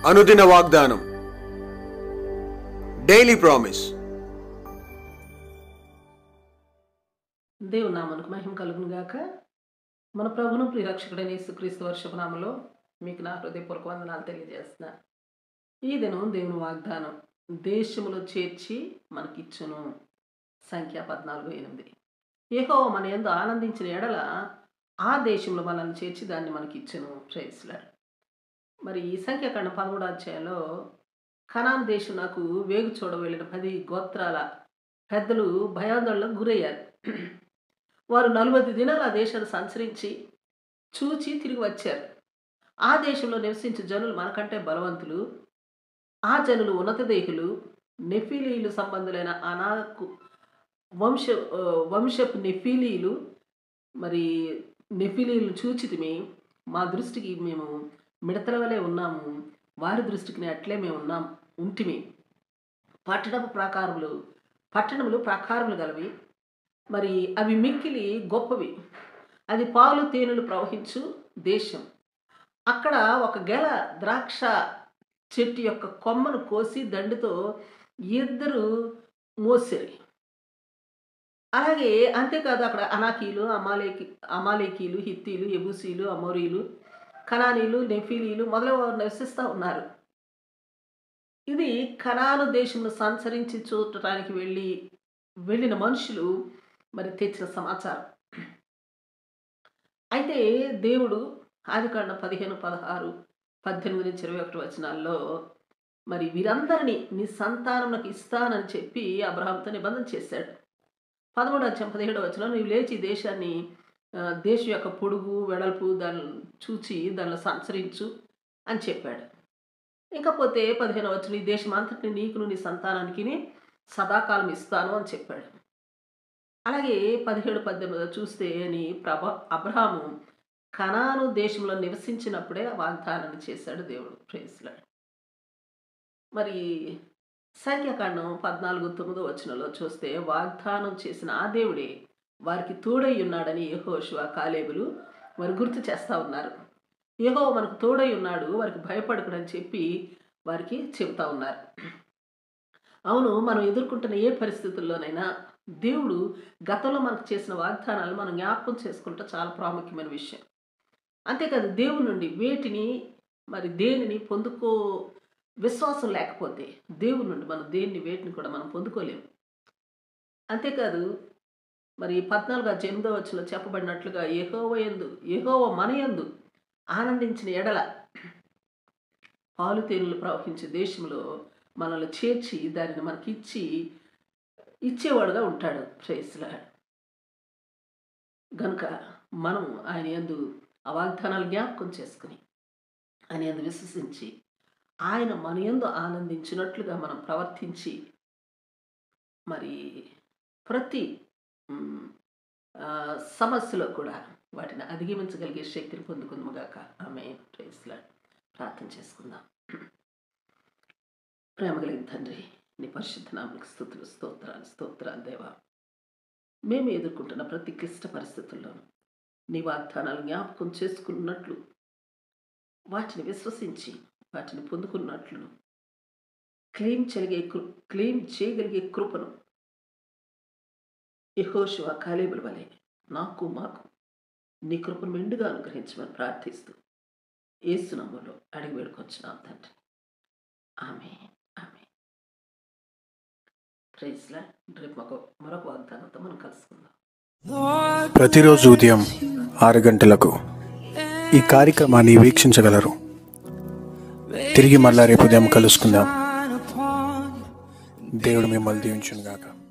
అనుదిన వాగ్దానం daily promise దేవుని నామనికి మహిమ కలుగును గాక మన ప్రభును ప్రియరక్షకుడైన యేసుక్రీస్తు వర్షపనామలో మీకు నా హృదయపూర్వక వందనాలు తెలియజేస్తున్నా ఈ దినం దేవుని వాగ్దానం దేశములో చేర్చి మనకిచ్చును సంఖ్య పద్నాలుగు ఎనిమిది ఏహో మన ఎందు ఆనందించిన ఎడల ఆ దేశంలో మనల్ని చేర్చి దాన్ని మనకిచ్చును ప్రేస్లాడు మరి ఈ సంఖ్యాకాండం పదమూడు అధ్యాయంలో కనాన్ దేశం నాకు వేగు చూడ వెళ్ళిన పది గోత్రాల పెద్దలు భయాందోళనకు గురయ్యారు వారు నలభై దినాలు ఆ దేశాన్ని సంచరించి చూచి తిరిగి వచ్చారు ఆ దేశంలో నివసించే జనులు మనకంటే బలవంతులు ఆ జనులు ఉన్నత దేహులు నెఫీలీలు సంబంధులైన అనాకు వంశ ఆ, వంశపు నెఫీలీలు మరి నెఫీలీలు చూచితిమి మా దృష్టికి మేము మిడతల వలె ఉన్నాము వారి దృష్టికి అట్లే మేము ఉన్నాం ఉంటిమి పట్టణపు ప్రాకారములు పట్టణములు ప్రాకారములు గలవి మరి అవి మిక్కిలి గొప్పవి అది పాలు తేనెలు ప్రవహించు దేశం అక్కడ ఒక గెల ద్రాక్ష చెట్టు యొక్క కొమ్మను కోసి దండితో ఇద్దరు మోసిరి అలాగే అంతేకాదు అక్కడ అనాకీలు అమాలేకి అమాలేకీలు హిత్తీలు ఎబుసీలు అమోరీలు కనానీలు నెఫీలీలు మొదలైన వారు నివసిస్తూ ఉన్నారు ఇది కనాను దేశంలో సంచరించి చూడటానికి వెళ్ళి వెళ్ళిన మనుషులు మరి తెచ్చిన సమాచారం అయితే దేవుడు ఆదికాండ పదిహేను పదహారు పద్దెనిమిది నుంచి ఇరవై ఒకటి వచనాల్లో మరి వీరందరినీ నీ సంతానమునకు ఇస్తానని చెప్పి అబ్రహాంతో నిబంధన చేశాడు పదమూడు అధ్యాయం పదిహేడు వచనం నీవు లేచి ఈ దేశాన్ని ఆ, దేశం యొక్క పొడుగు వెడల్పు దాన్ని చూచి దానిలో సంచరించు అని చెప్పాడు ఇంకపోతే పదిహేను వచ్చిన ఈ దేశం అంతటిని నీకును నీ సంతానానికి సదాకాలం ఇస్తాను అని చెప్పాడు అలాగే పదిహేడు పద్దెనిమిది చూస్తే అని ప్రభ అబ్రహాము కనాను దేశంలో నివసించినప్పుడే ఆ వాగ్దానాన్ని చేశాడు దేవుడు ప్రేస్లాడు మరి సంఖ్యాకాండం పద్నాలుగు తొమ్మిదో వచనంలో చూస్తే వాగ్దానం చేసిన ఆ దేవుడే వారికి తోడై ఉన్నాడని యెహోషువ కాలేబులు వారు గుర్తు చేస్తూ ఉన్నారు యెహో మనకు తోడై ఉన్నాడు వారికి భయపడకడని చెప్పి వారికి చెబుతా ఉన్నారు అవును మనం ఎదుర్కొంటున్న ఏ పరిస్థితుల్లోనైనా దేవుడు గతంలో మనకు చేసిన వాగ్దానాలు మనం జ్ఞాపకం చేసుకుంటే చాలా ప్రాముఖ్యమైన విషయం అంతేకాదు దేవుని నుండి వేటిని మరి దేనిని పొందుకో విశ్వాసం లేకపోతే దేవుని నుండి మనం దేన్ని వేటిని కూడా మనం పొందుకోలేము అంతేకాదు మరి పద్నాలుగు ఎనిమిదో వచ్చిన చెప్పబడినట్లుగా ఏహోవ ఎందు ఏహోవ మన యందు ఆనందించిన ఎడల పాలు తేనెలు ప్రవహించే దేశంలో మనల్ని చేర్చి దానిని మనకి ఇచ్చి ఇచ్చేవాడుగా ఉంటాడు ప్రేస్లా గనుక మనం ఆయన యందు ఆ వాగ్దానాలు జ్ఞాపకం చేసుకుని ఆయన యందు విశ్వసించి ఆయన మన యందు ఆనందించినట్లుగా మనం ప్రవర్తించి మరి ప్రతి మ్, ఆ, సమస్యలో కూడా వాటిని అధిగమించగలిగే శక్తిని పొందుకుందాముగాక ఆమె ప్రేస్లా ప్రార్థన చేసుకుందాం ప్రేమ కలిగిన తండ్రి నీ పరిశుద్ధ నామకు స్థుతులు స్తోత్రాలు స్తోత్రాలు దేవా మేము ఎదుర్కొంటున్న ప్రతి క్లిష్ట పరిస్థితుల్లోనూ నీ వాగ్దానాలు జ్ఞాపకం చేసుకున్నట్లు వాటిని విశ్వసించి వాటిని పొందుకున్నట్లు క్లెయిమ్ చేయగలిగే కృ- క్లెయిమ్ చేయగలిగే కృపను యహోశివ కాలేబుల వలె నాకు మాకు నీ కృపను మెండుగా అనుగ్రహించమని ప్రార్థిస్తూ ఏసునమ్మలో అడిగి వేడుకొచ్చున్నాం తండ్రి ఆమె ఆమె ప్రైజ్లా రేపు మాకు మరొక వాగ్దానంతో మనం కలుసుకుందాం ప్రతిరోజు ఉదయం ఆరు గంటలకు ఈ కార్యక్రమాన్ని వీక్షించగలరు తిరిగి మళ్ళా రేపు ఉదయం కలుసుకుందాం దేవుడు మిమ్మల్ని దీవించును గాక